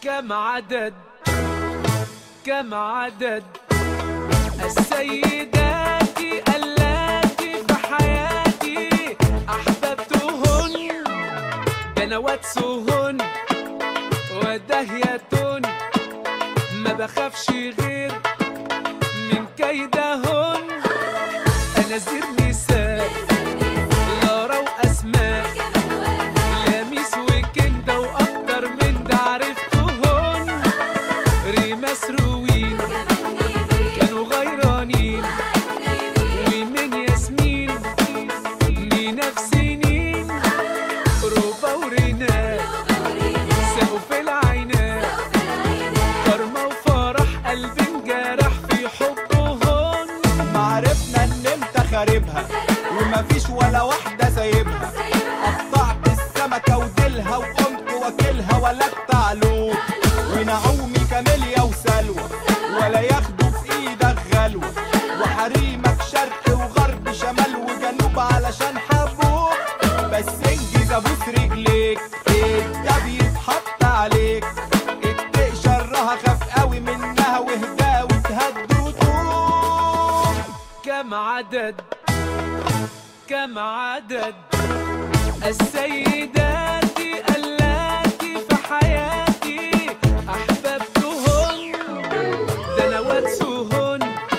كم عدد كم عدد السيدات اللاتي في حياتي أحببتهن بنواتسهن ودهيتن ما بخافش غير من كيدهن أنا زير نساء لارا وأسماء لاميس وكندا وأكتر من ده عرفتهن ريما سروين كانوا غيرانين ومن ياسمين مينا في سنين روبا ورينات سقوا في العينات كرمة وفرح قلبي انجرح في حبهن معرفنا ان انت خاربها ومفيش ولا واحدة سايبها قطعت السمكة وديلها وقمت واكلها ولا التعلوم ونعومي كاميليا وسلوى ولا ياخدوا في ايدك غلوة وحريمك شرق وغرب شمال وجنوب علشان حبوك بس انجز ابوس رجليك ده بيتحط عليك اتقي شرها خاف قوي منها واهدى وتهد وتقوم كم عدد كم عدد السيدات اللاتي في حياتي أحببتهن دنواتسهن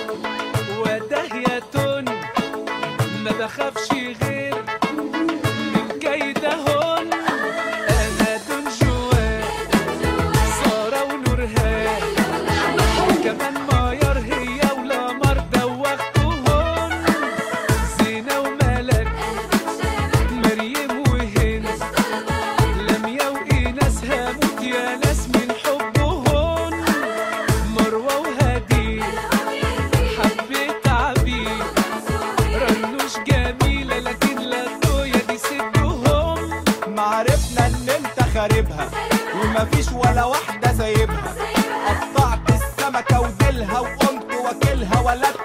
ودهيتن ما بخافش غير من كيدهن أنا دون جوان سارة ونورهان وكمان مايار هي ولامار دوختهن زينة وملك مريم وهند لميا وإيناس هموت يا ناس من حبهن مروة وهدي حبيت عبيد رنوش جميلة لكن لا تويا دي سدهم معرفنا ان انت خاربها ومفيش ولا واحدة سايبها قطعت السمكة وديلها وقمت واكلها ولا